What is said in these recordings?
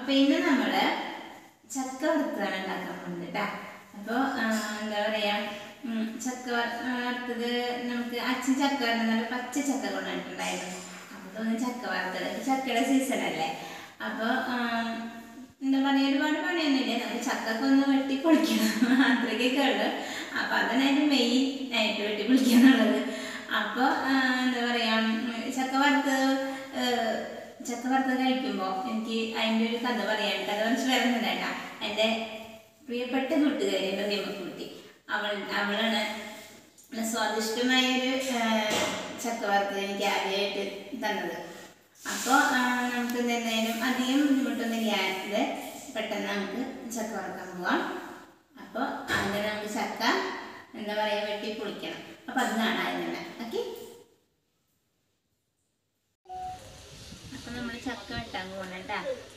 അപ്പൊ ഇന്ന് നമ്മള് ചക്ക വറുത്തതാണ് ഉണ്ടാക്കാൻ പോകുന്നത് കേട്ടാ അപ്പൊ ആ, എന്താ പറയാ ഉം, ചക്ക വർ- ആ, വറുത്തത് നമുക്ക് അച്ഛൻ ചക്ക വറുത്തത് നല്ല പച്ച ചക്ക കൊണ്ടിട്ടുണ്ടായിരുന്നു അപ്പൊ തോന്നി ചക്ക വറുത്തത് ഇപ്പൊ ചക്കയുടെ സീസൺ അല്ലേ അപ്പൊ ആ, എന്താ പറയാ ഒരുപാട് പണിയൊന്നുമില്ല നമുക്ക് ചക്കൊക്കെ ഒന്ന് വെട്ടി പൊളിക്കണം അത്രയ്ക്കൊക്കെ ഉള്ളു അപ്പൊ അതാണ് അതിന്റെ മെയിൻ ആയിട്ട് വെട്ടി പൊളിക്കാന്നുള്ളത് അപ്പൊ ആ, എന്താ പറയാ ഉം, ചക്ക വറുത്തത് ഏഹ്, ചക്ക വറുത്തത് കഴിക്കുമ്പോൾ എനിക്ക് അതിൻ്റെ ഒരു കഥ പറയാൻ കഥ മനസ്സിൽ വരുന്നില്ല കേട്ടാ എൻ്റെ പ്രിയപ്പെട്ട കൂട്ടുകാരി എൻ്റെ നിയമക്കുട്ടി അവൾ അവളാണ് നല്ല സ്വാദിഷ്ടമായൊരു ഏഹ്, ചക്ക വറുത്തത് എനിക്ക് ആദ്യമായിട്ട് തന്നത് അപ്പോൾ നമുക്ക് എന്തായാലും അധികം ബുദ്ധിമുട്ടൊന്നും ഇല്ലാതെ പെട്ടെന്ന് നമുക്ക് ചക്ക വറുക്കാൻ പോവാം അപ്പോൾ ആദ്യം നമുക്ക് ചക്ക എന്താ പറയുക വെട്ടി പൊളിക്കണം അപ്പോൾ അത് കാണാം അതിനെ ഓക്കെ അപ്പം നമ്മൾ ചക്ക വെട്ടാൻ പോകണം കേട്ടാ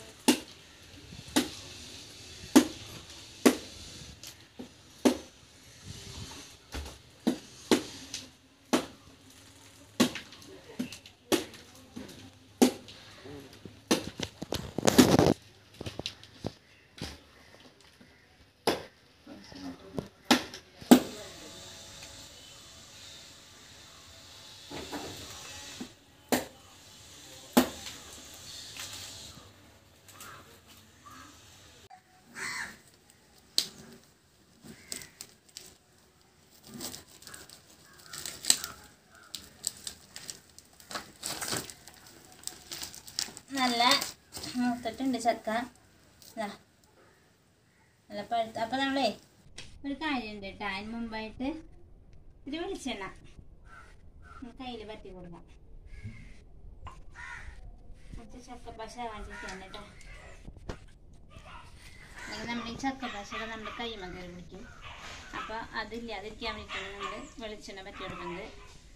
നല്ല മൂത്തിട്ടുണ്ട് ചക്ക ദാ. നല്ല പഴുത്ത അപ്പം നമ്മളേ ഒരു കാര്യമുണ്ട് കേട്ടോ അതിന് മുമ്പായിട്ട് ഇത് വെളിച്ചെണ്ണ കയ്യിൽ പറ്റി കൊടുക്കാം കുറച്ച് ചക്കപ്പശ കാണിച്ചിട്ടാണ് കേട്ടോ അല്ലെങ്കിൽ നമ്മൾ ഈ ചക്കപ്പശയൊക്കെ നമ്മുടെ കൈമ കയറി പിടിക്കും അപ്പോൾ അതില്ലാതിരിക്കാൻ വേണ്ടിയിട്ടാണ് നമ്മൾ വെളിച്ചെണ്ണ പറ്റി കൊടുക്കുന്നത്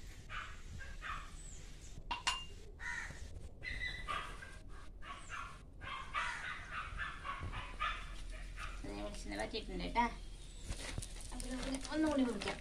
അത് ഞാൻ വെളിച്ചെണ്ണ പറ്റിയിട്ടുണ്ട് കേട്ടാ അപ്പോൾ നമുക്ക് ഒന്നുകൂടി മുറിക്കാം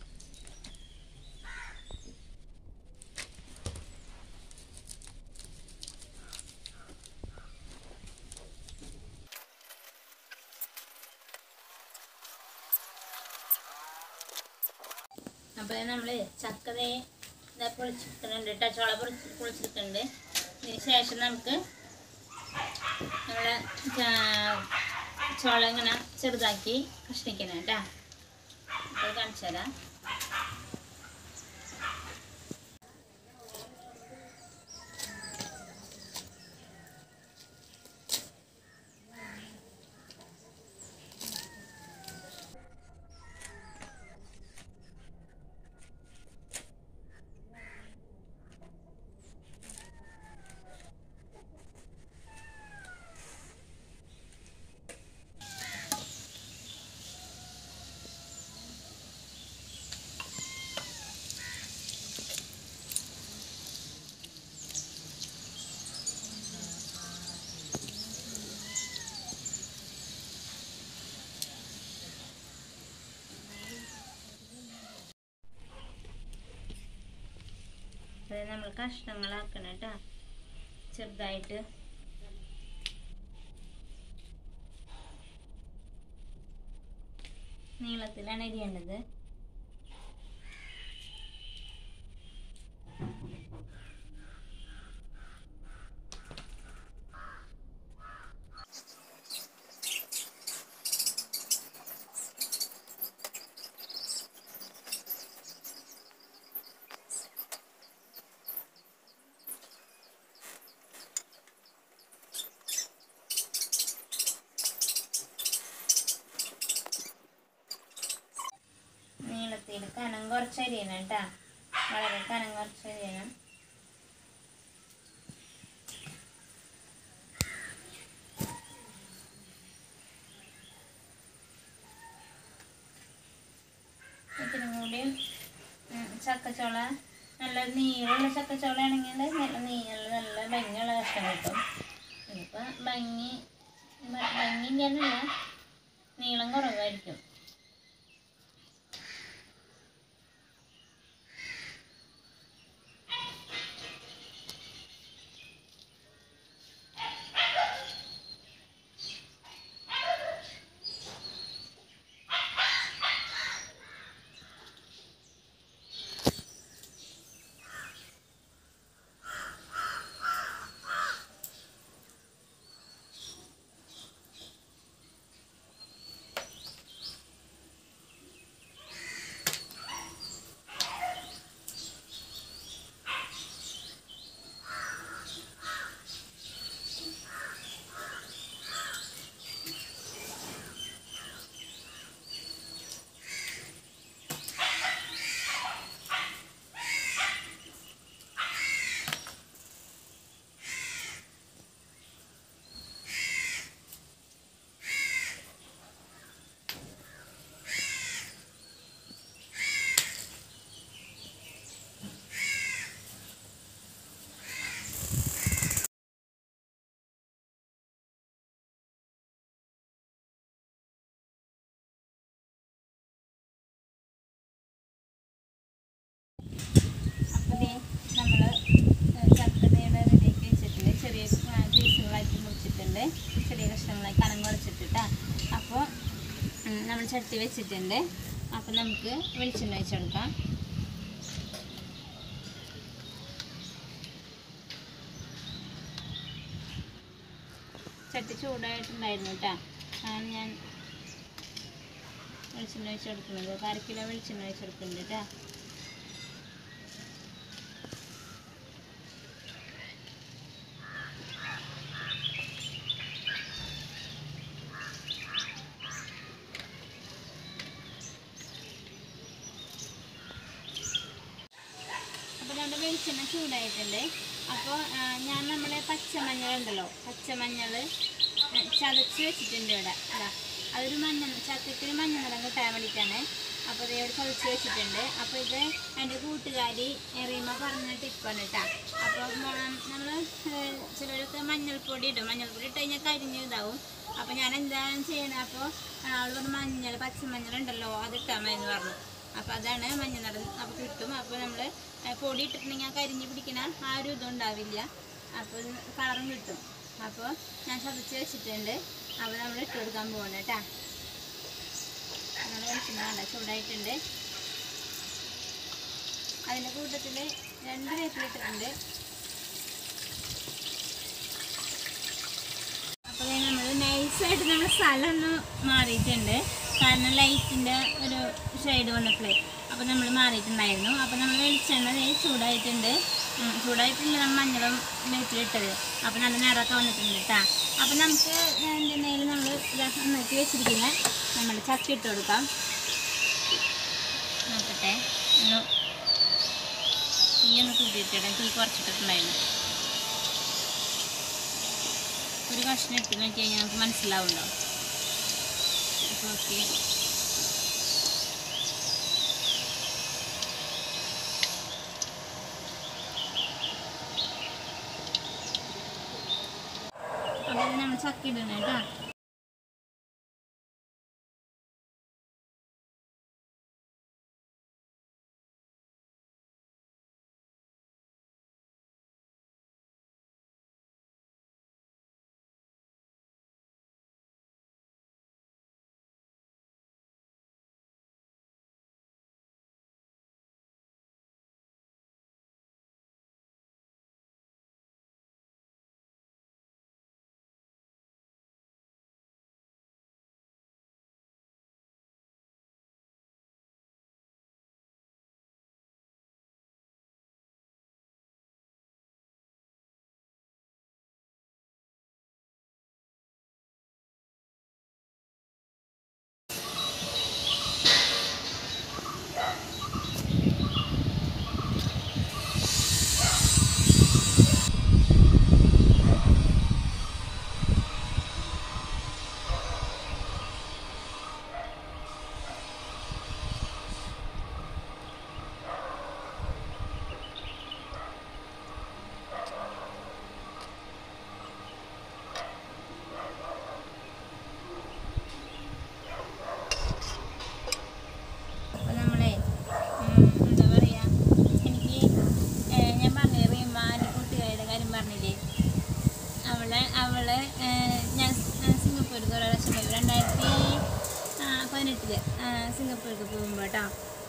അപ്പോൾ നമ്മൾ ചക്കതേ ഇതാ പൊളിച്ചെടുക്കുന്നുണ്ട് കേട്ടോ ചോള പൊളിച്ച് പൊളിച്ചെടുക്കുന്നുണ്ട് ഇതിന് ശേഷം നമുക്ക് നമ്മളെ ചോള ഇങ്ങനെ ചെറുതാക്കി കഷ്ണിക്കണം കേട്ടോ അപ്പോൾ കാണിച്ചു തരാം അത് നമ്മൾ കഷ്ണങ്ങളാക്കണം കേട്ടോ ചെറുതായിട്ട് നീളത്തിലാണ് എരിയേണ്ടത് നീളത്തിൽ കനം കുറച്ച് അരിയണം കേട്ടാ വളരെ കനം കുറച്ച് അരിയണം ഇതിനും കൂടി ഉം, ചക്കച്ചോള നല്ല നീളമുള്ള ചക്കച്ചോള ആണെങ്കിൽ നല്ല നീള നല്ല ഭംഗിയുള്ള കഷ്ണം കിട്ടും ഇനിയിപ്പോൾ ഭംഗി ഭ- ഭംഗി ഇല്ലെന്നില്ല നീളം കുറവായിരിക്കും കനം കുറച്ചിട്ടിട്ടാ അപ്പോൾ നമ്മൾ ചട്ടി വെച്ചിട്ടുണ്ട് അപ്പോൾ നമുക്ക് വെളിച്ചെണ്ണ ഒഴിച്ച് കൊടുക്കാം ചട്ടി ചൂടായിട്ടുണ്ടായിരുന്നു കേട്ടോ അതാണ് ഞാൻ വെളിച്ചെണ്ണ ഒഴിച്ച് കൊടുക്കുന്നത് ഒരു അര കിലോ വെളിച്ചെണ്ണ ഒഴിച്ച് കൊടുക്കുന്നുണ്ട് കേട്ടോ അപ്പോൾ നമ്മുടെ വെളിച്ചെണ്ണ ചൂടായിട്ടുണ്ട് അപ്പോൾ ഞാൻ നമ്മുടെ പച്ചമഞ്ഞൾ ഉണ്ടല്ലോ പച്ചമഞ്ഞൾ ആ, ചതച്ച് വെച്ചിട്ടുണ്ട് ഇവിടെ അതാ അതൊരു മഞ്ഞ ചക്കത്തിന് മഞ്ഞ നിറം കിട്ടാൻ വേണ്ടിയിട്ടാണ് അപ്പോൾ ഇത് ഇവിടെ ചതച്ച് വെച്ചിട്ടുണ്ട് അപ്പോൾ ഇത് എൻ്റെ കൂട്ടുകാരി റീമ പറഞ്ഞ ടിപ്പാണ് കേട്ടോ അപ്പോൾ നമ്മൾ ചിലരൊക്കെ മഞ്ഞൾപ്പൊടി ഇടും മഞ്ഞൾപ്പൊടി ഇട്ട് കഴിഞ്ഞാൽ കരിഞ്ഞ് ഇതാവും അപ്പോൾ ഞാൻ എന്താണ് ചെയ്യണത് അപ്പോൾ ആൾ പറഞ്ഞു മഞ്ഞൾ പച്ചമഞ്ഞൾ ഉണ്ടല്ലോ അത് ഇട്ടാൽ മതി എന്ന് പറഞ്ഞു അപ്പോൾ അതാണ് മഞ്ഞ നിറം അപ്പോൾ കിട്ടും അപ്പോൾ നമ്മൾ പൊടി ഇട്ടിട്ടുണ്ടെങ്കിൽ ആ കരിഞ്ഞ് പിടിക്കണ ആ ഒരു ഇതും ഉണ്ടാവില്ല അപ്പോൾ കളറും കിട്ടും അപ്പോൾ ഞാൻ ചതച്ച് വെച്ചിട്ടുണ്ട് അപ്പോൾ നമ്മൾ ഇട്ട് കൊടുക്കാൻ പോകണം കേട്ടോ നമ്മൾ വെളിച്ചെണ്ണ ചൂടായിട്ടുണ്ട് അതിൻ്റെ കൂട്ടത്തിൽ രണ്ട് വേപ്പിലിട്ടിട്ടുണ്ട് അപ്പോൾ നമ്മൾ നൈസായിട്ട് നമ്മുടെ സ്ഥലം ഒന്ന് മാറിയിട്ടുണ്ട് കാരണം ലൈറ്റിൻ്റെ ഒരു ഷെയ്ഡ് വന്നപ്പോഴേ അപ്പോൾ നമ്മൾ മാറിയിട്ടുണ്ടായിരുന്നു അപ്പോൾ നമ്മൾ വെളിച്ചെണ്ണ ദേ ചൂടായിട്ടുണ്ട് ഉം, ചൂടായിട്ടില്ല നമ്മൾ മഞ്ഞളും വേപ്പിലിട്ടത് അപ്പോൾ നല്ല നിറമൊക്കെ വന്നിട്ടുണ്ട് കേട്ടോ അപ്പോൾ നമുക്ക് എന്തെങ്കിലും നമ്മൾ നന്നാക്കി വെച്ചിരിക്കുന്ന നമ്മൾ ചക്ക ഇട്ട് കൊടുക്കാം നോക്കട്ടെ ഒന്ന് തീ ഒന്ന് കൂട്ടിയിട്ടിടാം തീ കുറച്ചിട്ടിട്ടുണ്ടായിരുന്നു ഒരു കഷ്ണം ഇട്ട് നോക്കി കഴിഞ്ഞാൽ നമുക്ക് മനസ്സിലാവുമല്ലോ അപ്പോൾ ഓക്കെ അപ്പോൾ ഇത് നമ്മൾ ചക്ക ഇടണം കേട്ടോ അപ്പോൾ നമ്മളെ ഉം, എന്താ പറയുക എനിക്ക് ഏഹ്, ഞാൻ പറഞ്ഞില്ലേ റീമ എൻ്റെ കൂട്ടുകാരുടെ കാര്യം പറഞ്ഞില്ലേ അവളെ അവളെ ഏഹ്, ഞാൻ സിംഗപ്പൂർക്ക് ഒരു പ്രാവശ്യം പോയി രണ്ടായിരത്തി പതിനെട്ടില് സിംഗപ്പൂർക്ക് പോകുമ്പോൾ കേട്ടോ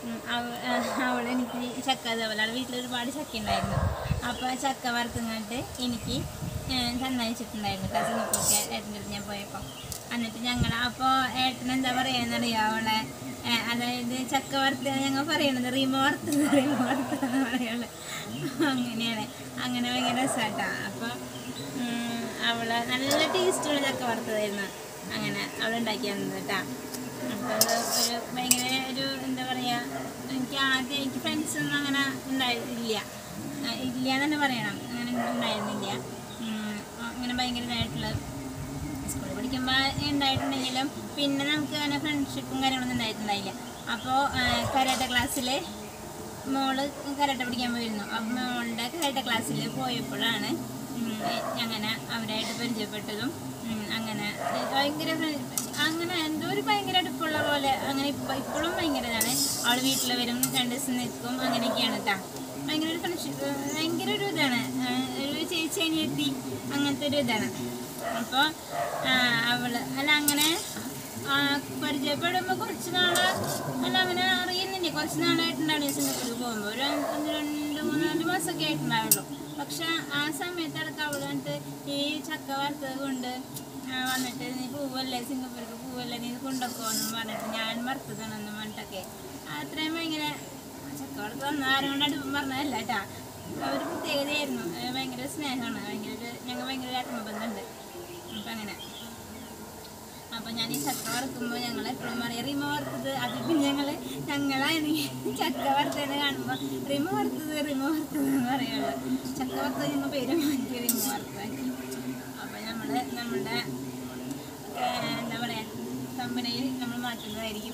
അവൾ എനിക്ക് ചക്ക അതേപോലെ അവളുടെ വീട്ടിൽ ഒരുപാട് ചക്ക ഉണ്ടായിരുന്നു അപ്പോൾ ചക്ക വറുത്തുങ്ങാണ്ട് എനിക്ക് ഏഹ്, തന്നയച്ചിട്ടുണ്ടായിരുന്നു കേട്ടോ സിംഗപ്പൂർക്ക് ഏട്ടൻ്റെ അടുത്ത് ഞാൻ പോയപ്പോൾ എന്നിട്ട് ഞങ്ങൾ അപ്പോൾ ഏട്ടൻ എന്താ പറയാന്നറിയോ അവളെ ഏഹ്, അതായത് ചക്ക വറുത്ത് ഞങ്ങൾ പറയണത് റീമ വറുത്തത് റീമ വറുത്തതെന്ന് പറയുള്ളൂ അങ്ങനെയാണ് അങ്ങനെ ഭയങ്കര രസമാട്ടാ അപ്പോൾ ഉം, അവള് നല്ല ടേസ്റ്റുള്ള ചക്ക വറുത്തതായിരുന്നു അങ്ങനെ അവൾ ഉണ്ടാക്കി തന്നത് കേട്ടാ അപ്പോൾ അത് ഒരു ഭയങ്കര ഒരു എന്താ പറയുക എനിക്ക് ആദ്യം എനിക്ക് ഫ്രണ്ട്സ് ഒന്നും അങ്ങനെ ഉണ്ടായില്ല ആ, ഇല്ല എന്ന് തന്നെ പറയണം അങ്ങനെ ഉണ്ടായിരുന്നില്ല ഉം, അങ്ങനെ ഭയങ്കര ഇതായിട്ടുള്ള സ്കൂളിൽ പഠിക്കുമ്പോൾ ഉണ്ടായിട്ടുണ്ടെങ്കിലും പിന്നെ നമുക്ക് അങ്ങനെ ഫ്രണ്ട്ഷിപ്പും കാര്യങ്ങളൊന്നും ഉണ്ടായിട്ടുണ്ടായില്ല അപ്പോൾ കരാട്ട ക്ലാസ്സിൽ മോള് കരാട്ട പഠിക്കാൻ പോയിരുന്നു അപ്പം മോളുടെ കരാട്ട ക്ലാസ്സിൽ പോയപ്പോഴാണ് ഉം, അങ്ങനെ അവരായിട്ട് പരിചയപ്പെട്ടതും ഉം, അങ്ങനെ ഭയങ്കര ഫ്ര- അങ്ങനെ എന്തോ ഒരു ഭയങ്കര അടുപ്പുള്ള പോലെ അങ്ങനെ ഇപ്പം ഇപ്പോഴും ഭയങ്കര ഇതാണ് അവൾ വീട്ടിൽ വരും രണ്ട് ദിവസം നിൽക്കും അങ്ങനെയൊക്കെയാണ് കേട്ടോ ഭയങ്കര ഒരു ഫ്രണ്ട്ഷിപ്പ് ഭയങ്കര ഒരു ഇതാണ് ആ, ഒരു ചേച്ചി അനിയത്തി അങ്ങനത്തെ ഒരു ഇതാണ് അപ്പോൾ അവള് അല്ല അങ്ങനെ ആ, പരിചയപ്പെടുമ്പോ കുറച്ച് നാള് അല്ല അങ്ങനെ അറിയുന്നില്ല കുറച്ച് നാളായിട്ടുണ്ടായിരുന്നു സിംഗപ്പൂരിൽ പോകുമ്പോൾ ഒരു ഒന്ന് രണ്ട് മൂന്നാല് മാസമൊക്കെ ആയിട്ടുണ്ടാവുള്ളൂ പക്ഷെ ആ സമയത്തടക്കം അവള് വന്നിട്ട് ഈ ചക്ക വറുത്തത് കൊണ്ട് ആ, വന്നിട്ട് നീ പോവല്ലേ സിംഗപ്പൂർക്ക് പോവല്ലേ നീ ഇത് കൊണ്ടുപോക്കോന്നും പറഞ്ഞിട്ട് ഞാൻ വറുത്തതാണെന്നും പറഞ്ഞിട്ടൊക്കെ അത്രയും ഭയങ്കര ചക്ക വറുത്ത് വന്ന ആരും കൊണ്ട് അടുപ്പം പറഞ്ഞതല്ല കേട്ടാ ഒരു പ്രത്യേകതയായിരുന്നു ഏ, ഭയങ്കര സ്നേഹമാണ് ഭയങ്കര ഒരു ഞങ്ങൾ ഭയങ്കര ഒരു ആത്മബന്ധമുണ്ട് അപ്പം അങ്ങനെ അപ്പൊ ഞാൻ ഈ ചക്ക വറുക്കുമ്പോൾ ഞങ്ങൾ എപ്പോഴും പറയും റിമ വറുത്തത് അത് പിന്നെ ഞങ്ങള് ഞങ്ങളാണ് ചക്ക വറുത്തത് കാണുമ്പോൾ റിമ വറുത്തത് റിമ വറുത്തത് എന്ന് പറയുള്ളൂ ചക്ക വറുത്തത് ഞങ്ങൾ പേര് മാറ്റി റിമ വറുത്താക്കി അപ്പൊ നമ്മള് നമ്മുടെ ഏഹ്, എന്താ പറയാ കമ്പനിയിൽ നമ്മൾ മാറ്റുന്നതായിരിക്കും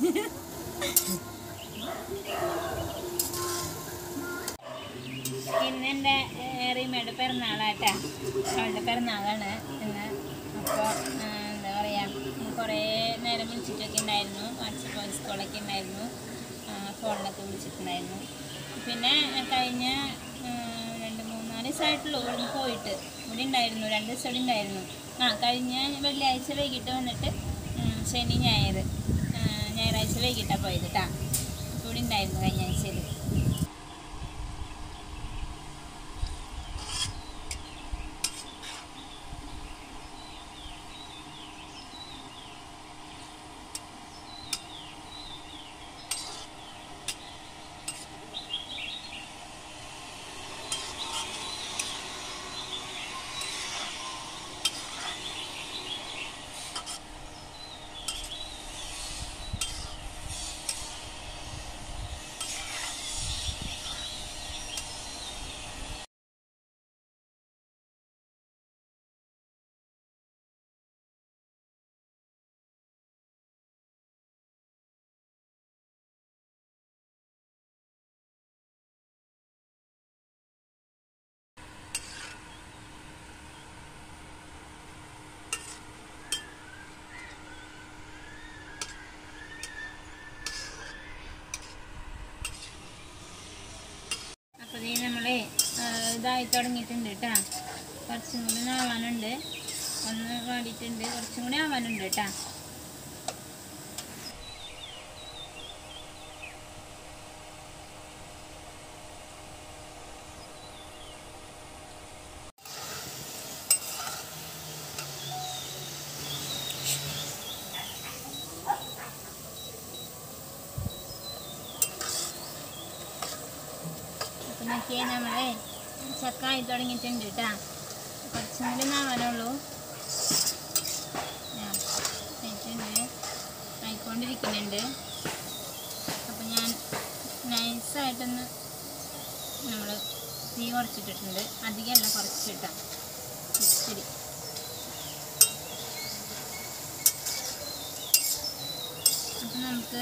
ഇന്ന് എൻ്റെ റീമയുടെ പിറന്നാളാട്ടാ അവളുടെ പിറന്നാളാണ് ഇന്ന് അപ്പോൾ എന്താ പറയുക കുറേ നേരം വിളിച്ചിട്ടൊക്കെ ഉണ്ടായിരുന്നു വാട്സപ്പ് വോയിസ് കോളൊക്കെ ഉണ്ടായിരുന്നു ഫോണിലൊക്കെ വിളിച്ചിട്ടുണ്ടായിരുന്നു പിന്നെ കഴിഞ്ഞ ആ, രണ്ട് മൂന്നാല് ദിവസമായിട്ടുള്ളൂ ഇവിടുന്ന് പോയിട്ട് ഇവിടെ ഉണ്ടായിരുന്നു രണ്ട് ദിവസം ഇവിടെ ഉണ്ടായിരുന്നു ആ കഴിഞ്ഞ വെള്ളിയാഴ്ച വൈകിട്ട് വന്നിട്ട് ഉം, ശനി ഞായർ ആ, ഞായറാഴ്ച വൈകിട്ടാണ് പോയത് കേട്ടാ ഇവിടെ ഉണ്ടായിരുന്നു കഴിഞ്ഞ ആഴ്ചയിൽ അപ്പോൾ ഇത് നമ്മളെ ഇതായി തുടങ്ങിയിട്ടുണ്ട് കേട്ടാ കുറച്ചും കൂടി ആവാനുണ്ട് ഒന്ന് വാടിയിട്ടുണ്ട് കുറച്ചും കൂടി ആവാനുണ്ട് കേട്ടാ അപ്പം നോക്കിയേ നമ്മളെ ചക്ക ആയി തുടങ്ങിയിട്ടുണ്ട് കേട്ടാ കുറച്ചും കൂടി നാവാനുള്ളൂ ആ, ആയിട്ടുണ്ട് ആയിക്കൊണ്ടിരിക്കുന്നുണ്ട് അപ്പം ഞാൻ നൈസായിട്ടൊന്ന് നമ്മൾ തീ കുറച്ചിട്ടിട്ടുണ്ട് അധികമല്ല കുറച്ചിട്ടാ ഇച്ചിരി അപ്പം നമുക്ക്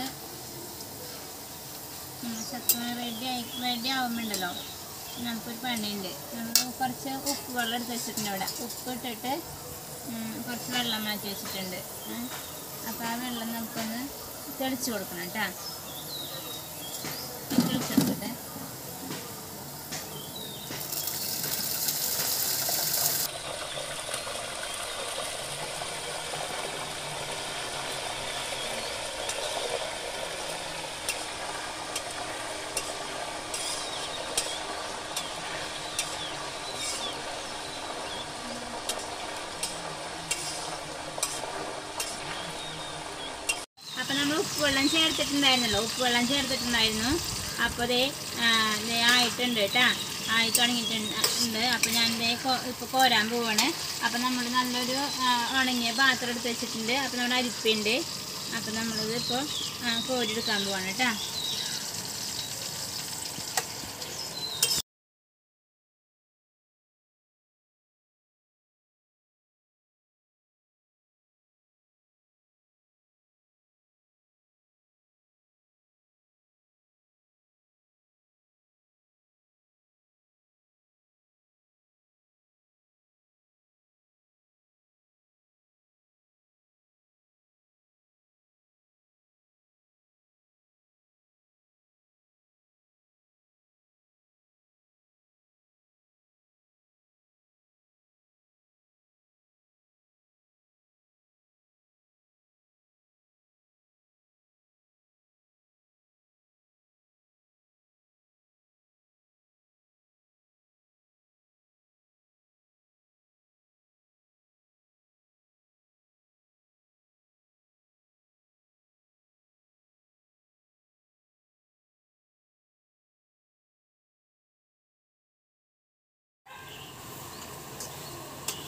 ചക്ക റെഡി ആയി റെഡി ആവുമ്പോണ്ടല്ലോ നമുക്കൊരു പണിയുണ്ട് നമ്മൾ കുറച്ച് ഉപ്പ് വെള്ളം എടുത്ത് വെച്ചിട്ടുണ്ട് അവിടെ ഉപ്പ് ഇട്ടിട്ട് ഉം, കുറച്ച് വെള്ളം മാറ്റി വെച്ചിട്ടുണ്ട് അപ്പോൾ ആ വെള്ളം നമുക്കൊന്ന് തെളിച്ച് കൊടുക്കണം കേട്ടോ തെളിച്ചെടുക്കട്ടെ അപ്പം നമ്മൾ ഉപ്പ് വെള്ളം ചേർത്തിട്ടുണ്ടായിരുന്നല്ലോ ഉപ്പ് വെള്ളം ചേർത്തിട്ടുണ്ടായിരുന്നു അപ്പോൾ ദേ ആ, ദേ ആയിട്ടുണ്ട് കേട്ടാ ആയി തുടങ്ങിയിട്ടുണ്ട് ഉണ്ട് അപ്പോൾ ഞാൻ ദേ ഇപ്പോൾ കോരാൻ പോവാണ് അപ്പോൾ നമ്മൾ നല്ലൊരു ആ, ഉണങ്ങിയ പാത്രം എടുത്ത് വെച്ചിട്ടുണ്ട് അപ്പോൾ നമ്മുടെ അരിപ്പുണ്ട് അപ്പോൾ നമ്മളിത് ഇപ്പോൾ കോരിയെടുക്കാൻ പോവാണ് കേട്ടാ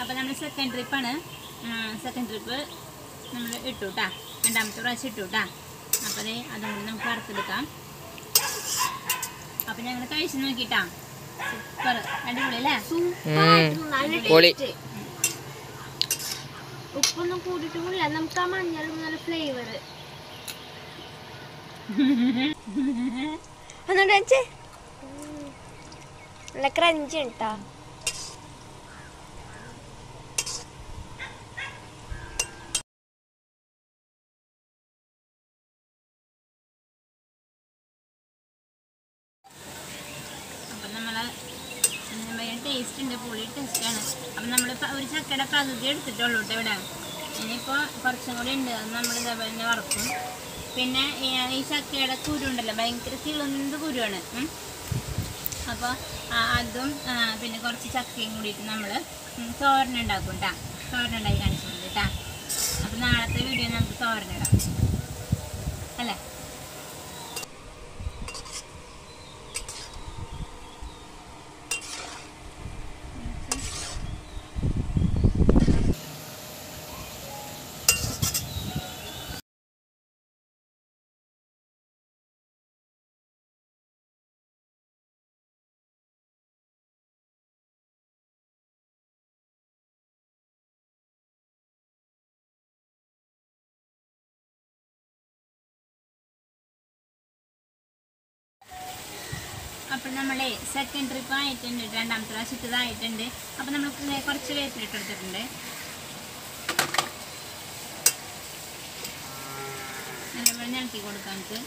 അപ്പോൾ നമ്മൾ സെക്കൻഡ് ട്രിപ്പാണ് സെക്കൻഡ് ട്രിപ്പ് നമ്മൾ ഇട്ടു കേട്ടാ രണ്ടാമത്തെ പ്രാവശ്യം ഇട്ടു കേട്ടാ അപ്പോൾ ദേ അതും കൂടി നമുക്ക് വറുത്തെടുക്കാം അപ്പം ഞങ്ങൾ കഴിച്ച് നോക്കിട്ടാ സൂപ്പർ അടിപൊളി അല്ലേ പൊളി ഉപ്പൊന്നും കൂടിയിട്ട് കൂടില്ല നമുക്ക് ആ മഞ്ഞൾ നല്ല ഫ്ലേവർ എന്നിട്ട് വെച്ചേ നല്ല ക്രഞ്ച് കേട്ടോ അപ്പം നമ്മൾ ഭയങ്കര ടേസ്റ്റ് ഉണ്ട് പുളി ടേസ്റ്റാണ് അപ്പം നമ്മൾ ഒരു ചക്കയുടെ പകുതി എടുത്തിട്ടുള്ളൂ കേട്ടോ ഇവിടെ ഇനിയിപ്പോൾ കുറച്ചും കൂടി ഉണ്ട് അത് നമ്മൾ ഇതേപോലെ തന്നെ വറക്കും പിന്നെ ഈ ഈ ചക്കയുടെ കുരു ഉണ്ടല്ലോ ഭയങ്കര കിളുന്ത് കുരുവാണ് ഉം. അപ്പോൾ അതും ആ, പിന്നെ കുറച്ച് ചക്കയും കൂടിയിട്ട് നമ്മൾ തോരനുണ്ടാക്കും കേട്ടോ തോരനുണ്ടാക്കി കാണിച്ചിട്ടുണ്ട് കേട്ടോ അപ്പോൾ നാളത്തെ വീഡിയോ നമുക്ക് തോരനിടാം അല്ലേ അപ്പോൾ നമ്മളെ സെക്കൻഡ് ട്രിപ്പ് ആയിട്ടുണ്ട് രണ്ടാമത്തെ പ്രാവശ്യം ഇട്ടതായിട്ടുണ്ട് അപ്പോൾ നമ്മൾ കുറച്ച് വേപ്പിലിട്ട് എടുത്തിട്ടുണ്ട് നല്ലപോലെ ഞെക്കി കൊടുക്കാം നമുക്ക്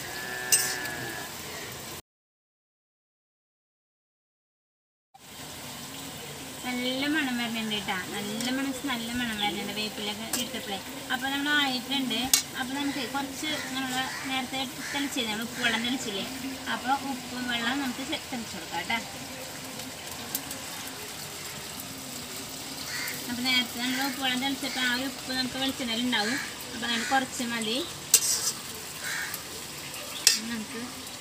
നല്ല മണം വരുന്നുണ്ട് കേട്ടോ നല്ല മണം നല്ല മണം വരുന്നുണ്ട് വേപ്പിലൊക്കെ ഇട്ടപ്പോഴേ അപ്പോൾ നമ്മൾ ആയിട്ടുണ്ട് അപ്പോൾ നമുക്ക് കുറച്ച് നമ്മൾ നേരത്തെ തെളിച്ചില്ലേ നമ്മൾ ഉപ്പ് വെള്ളം തെളിച്ചില്ലേ അപ്പോൾ ഉപ്പും വെള്ളം നമുക്ക് ചെ- തെളിച്ച് കൊടുക്കാം കേട്ടോ അപ്പോൾ നേരത്തെ നമ്മൾ ഉപ്പ് വെള്ളം തെളിച്ചപ്പോൾ ആ ഒരു ഉപ്പ് നമുക്ക് വെളിച്ചെണ്ണയിൽ ഉണ്ടാവും അപ്പോൾ നമ്മൾ കുറച്ച് മതി നമുക്ക്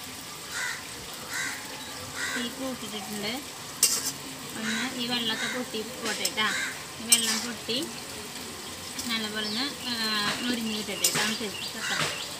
തീ കൂട്ടിയിട്ടിട്ടുണ്ട് ഒന്ന് ഈ വെള്ളമൊക്കെ പൊട്ടി പോട്ടെ കേട്ടാ ഈ വെള്ളം പൊട്ടി നല്ലപോലെ ഒന്ന് മുരിഞ്ഞ് കിട്ടട്ടെ കേട്ടോ നമുക്ക് വെക്കാം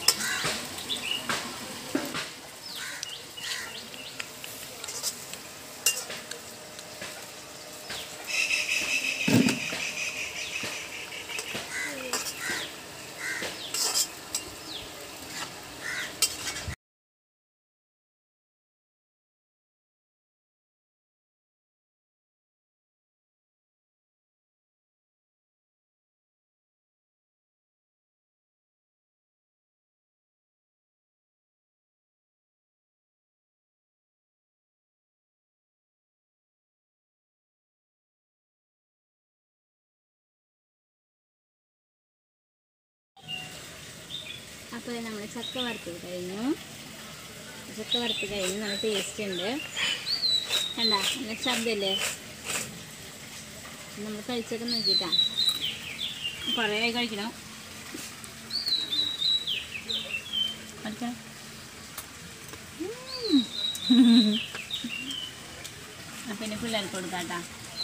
അപ്പോൾ നമ്മൾ ചക്ക വറുത്ത് കഴിഞ്ഞു ചക്ക വറുത്ത് കഴിഞ്ഞു നല്ല ടേസ്റ്റ് ഉണ്ട് കണ്ട നല്ല ശബ്ദമല്ലേ നമ്മൾ കഴിച്ചൊക്കെ നോക്കിയിട്ടാ കുറേ ആയി കഴിക്കണം കഴിക്കണം അപ്പം പിന്നെ പിള്ളേർക്ക് കൊടുക്കാം കേട്ടോ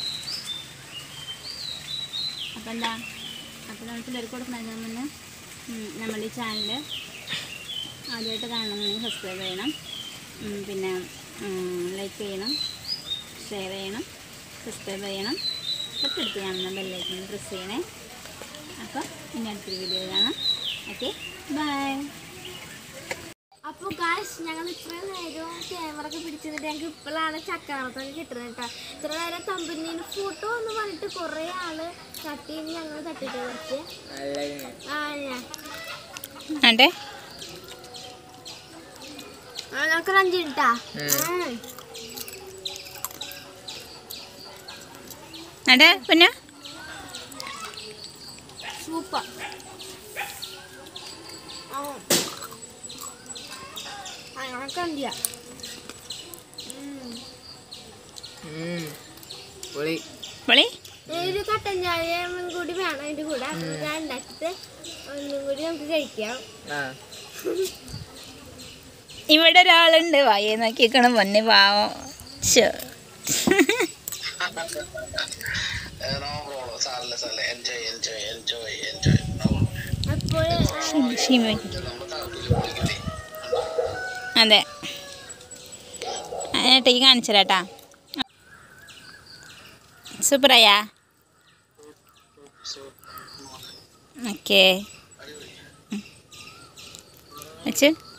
അപ്പം എന്താ അപ്പോൾ നമ്മൾ പിള്ളേർക്ക് കൊടുക്കുന്നതിന് മുന്നേ ഉം, നമ്മുടെ ഈ ചാനൽ ആദ്യമായിട്ട് കാണണമെങ്കിൽ സബ്സ്ക്രൈബ് ചെയ്യണം ഉം, പിന്നെ ലൈക്ക് ചെയ്യണം ഷെയർ ചെയ്യണം സബ്സ്ക്രൈബ് ചെയ്യണം തൊട്ടടുത്ത് കാണുന്ന ബെല്ലൈക്കൺ പ്രസ് ചെയ്യണേ അപ്പോൾ ഇനി അടുത്തൊരു വീഡിയോ കാണാം ഓക്കെ ബൈ അപ്പോൾ ഗായ്സ് ഞങ്ങൾ ഇത്രയും നേരം ക്യാമറ ഒക്കെ പിടിച്ചിട്ട് ഞങ്ങൾക്ക് ഇപ്പോഴാണ് ചക്കാമത്തൊക്കെ കിട്ടുന്നത് കേട്ടോ ഇത്ര നേരം കമ്പനിയിൽ ഫോട്ടോ എന്ന് പറഞ്ഞിട്ട് കുറേ ആള് തട്ടി ഞങ്ങൾ തട്ടിട്ട് കുറച്ച് ആ ഞാൻ അതെ ആ നമുക്ക് അഞ്ച് കിട്ടാ അതെ പിന്നെ സൂപ്പർ ഞങ്ങൾക്ക് അഞ്ചിയ പൊളി പൊളി ഒരു കട്ടൻ ചായ കൂടി വേണം അതിൻ്റെ കൂടെ അപ്പോൾ ഞാൻ ഉണ്ടാക്കിയിട്ട് ഒന്നും കൂടി നമുക്ക് കഴിക്കാം ആ ഇവിടെ ഒരാളുണ്ട് വായേ നോക്കിക്കണം പൊന്നെ പാവം ശ്ശോ. അപ്പോൾ ഷീമ അതെ ഏട്ടയ്ക്ക് കാണിച്ചു തരാട്ടാ സൂപ്പറായാ ഓക്കേ വെച്ച്